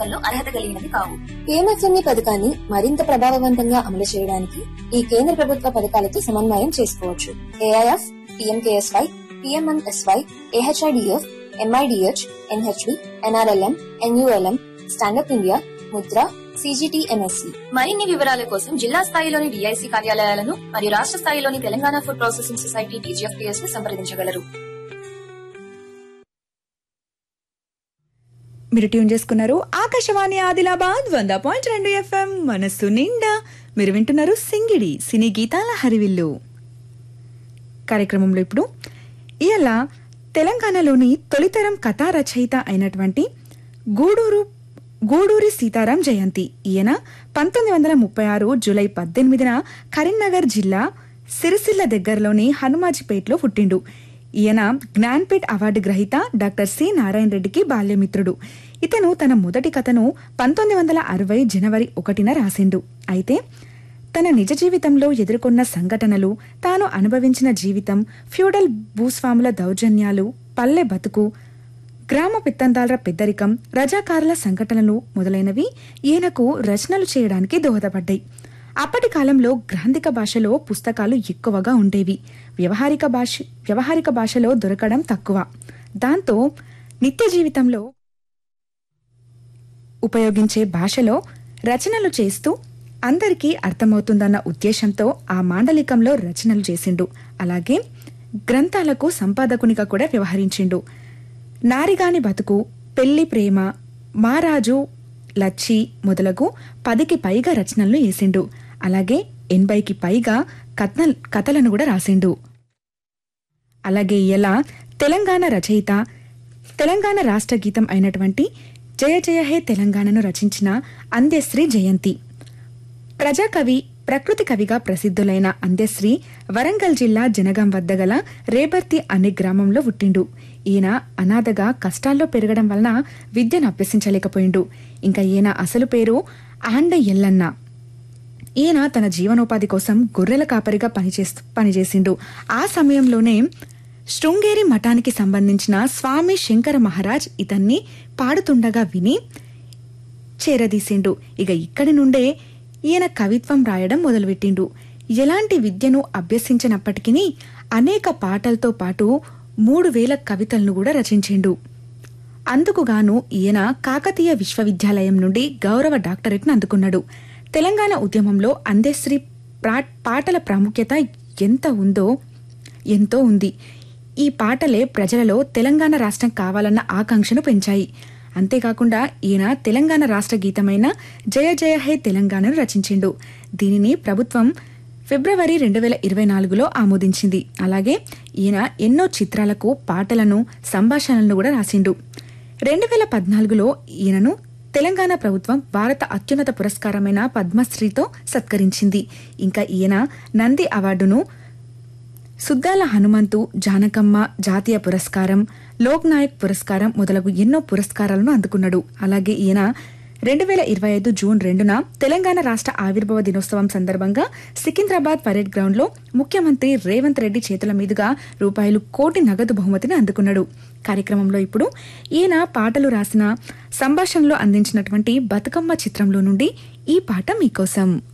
లెక్కల్లో అర్హత కలిగినవి కావు పిఎంఎఫ్ఎంఈ పథకాన్ని మరింత ప్రభావవంతంగా అమలు చేయడానికి ఈ కేంద్ర ప్రభుత్వ పథకాలతో సమన్వయం చేసుకోవచ్చు AIF PMKSY PMMSY AHIDF MIDH NHB NRLM NULM stand up India Mudra CGTMSC మరిన్ని వివరాల కోసం జిల్లా స్థాయిలోని డిఐసి కార్యాలయాలను మరియు రాష్ట్ర స్థాయిలోని Telangana food processing society TGFPS ను సంప్రదించగలరు మీరు ట్యూన్ చేసుకున్నారు ఆకాశవాణి ఆదిలాబాద్ వంద పాయింట్ రెండు ఎఫ్ఎం మనస్సు నిండా మీరు వింటున్నారు సింగిడి సినీ గీతాల హరివిల్లు కార్యక్రమంలో ఇప్పుడు ఇవాళ తెలంగాణలోని తొలితరం కథా రచయిత అయినటువంటి గూడూరు గూడూరి సీతారాం జయంతి ఈయన పంతొమ్మిది వందల ముప్పై ఆరు జూలై పద్దెనిమిదిన కరీంనగర్ జిల్లా సిరిసిల్ల దగ్గరలోని హనుమాజిపేటలో పుట్టిండు ఈయన జ్ఞాన్పీఠ్ అవార్డు గ్రహీత డాక్టర్ సి నారాయణ రెడ్డికి బాల్యమిత్రుడు ఇతను తన మొదటి కథను పంతొమ్మిది వందల అరవై జనవరి ఒకటిన రాసిండు అయితే తన నిజ జీవితంలో ఎదుర్కొన్న సంఘటనలు తాను అనుభవించిన జీవితం ఫ్యూడల్ భూస్వాముల దౌర్జన్యాలు పల్లె బతుకు గ్రామ పిత్తందాల పెద్దరికం రజాకారుల సంఘటనలు మొదలైనవి ఈయనకు రచనలు చేయడానికి దోహదపడ్డాయి అప్పటి కాలంలో గ్రాంధిక భాషలో పుస్తకాలు ఎక్కువగా ఉండేవి వ్యవహారిక భాష వ్యవహారిక భాషలో దొరకడం తక్కువ దాంతో నిత్య జీవితంలో ఉపయోగించే భాషలో రచనలు చేస్తూ అందరికీ అర్థమవుతుందన్న ఉద్దేశంతో ఆ మాండలికంలో రచనలు చేసిండు అలాగే గ్రంథాలకు సంపాదకునిగా కూడా వ్యవహరించిండు నారిగాని బతుకు పెళ్లి ప్రేమ మారాజు లచ్చి మొదలగు పదికి పైగా రచనలను వేసిండు అలాగే ఎనభైకి పైగా కథ కథలను కూడా రాసిండు అలాగే ఇలా తెలంగాణ రచయిత తెలంగాణ రాష్ట్ర గీతం అయినటువంటి జయ జయ హే తెలంగాణను రచించిన అంద్యశ్రీ జయంతి ప్రజాకవి ప్రకృతి కవిగా ప్రసిద్ధులైన అంద్యశ్రీ వరంగల్ జిల్లా జనగాం వద్ద గల రేబర్తి అనే గ్రామంలో పుట్టిండు ఈయన అనాథగా కష్టాల్లో పెరగడం వలన విద్యను అభ్యసించలేకపోయిండు ఇంకా ఈయన అసలు పేరు ఆండ ఎల్లన్న ఈయన తన జీవనోపాధి కోసం గొర్రెల కాపరిగా పనిచేస్తూ పనిచేసిండు ఆ సమయంలోనే శృంగేరి మఠానికి సంబంధించిన స్వామి శంకర మహారాజ్ ఇతన్ని పాడుతుండగా విని చేరదీసిండు ఇక ఇక్కడి నుండే ఈయన కవిత్వం రాయడం మొదలుపెట్టిండు ఎలాంటి విద్యను అభ్యసించినప్పటికీ అనేక పాటలతో పాటు మూడు వేల కవితలను కూడా రచించిండు అందుకుగాను ఈయన కాకతీయ విశ్వవిద్యాలయం నుండి గౌరవ డాక్టరేట్ను అందుకున్నాడు తెలంగాణ ఉద్యమంలో అందేశ్రీ ప్రా- పాటల ప్రాముఖ్యత ఎంత ఉందో ఎంతో ఉంది ఈ పాటలే ప్రజలలో తెలంగాణ రాష్ట్రం కావాలన్న ఆకాంక్షను పెంచాయి అంతేకాకుండా ఈయన తెలంగాణ రాష్ట్ర గీతమైన జయ జయ హే తెలంగాణను రచించిండు దీనిని ప్రభుత్వం ఫిబ్రవరి రెండు వేల ఇరవై నాలుగులో ఆమోదించింది అలాగే ఈయన ఎన్నో చిత్రాలకు పాటలను సంభాషణలను కూడా రాసిండు రెండు వేల పద్నాలుగులో ఈయనను తెలంగాణ ప్రభుత్వం భారత అత్యున్నత పురస్కారమైన పద్మశ్రీతో సత్కరించింది ఇంకా ఈయన నంది అవార్డును సుద్దాల హనుమంతు జానకమ్మ జాతీయ పురస్కారం లోక్ నాయక్ పురస్కారం మొదలగు ఎన్నో పురస్కారాలను అందుకున్నాడు అలాగే ఈయన రెండు వేల ఇరవై ఐదు జూన్ రెండున తెలంగాణ రాష్ట్ర ఆవిర్భావ దినోత్సవం సందర్భంగా సికింద్రాబాద్ పరేడ్ గ్రౌండ్ లో ముఖ్యమంత్రి రేవంత్ రెడ్డి చేతుల మీదుగా రూపాయలు కోటి నగదు బహుమతిని అందుకున్నాడు కార్యక్రమంలో ఇప్పుడు ఈయన పాటలు రాసిన సంభాషణలో అందించినటువంటి బతుకమ్మ చిత్రంలో నుండి ఈ పాట మీకోసం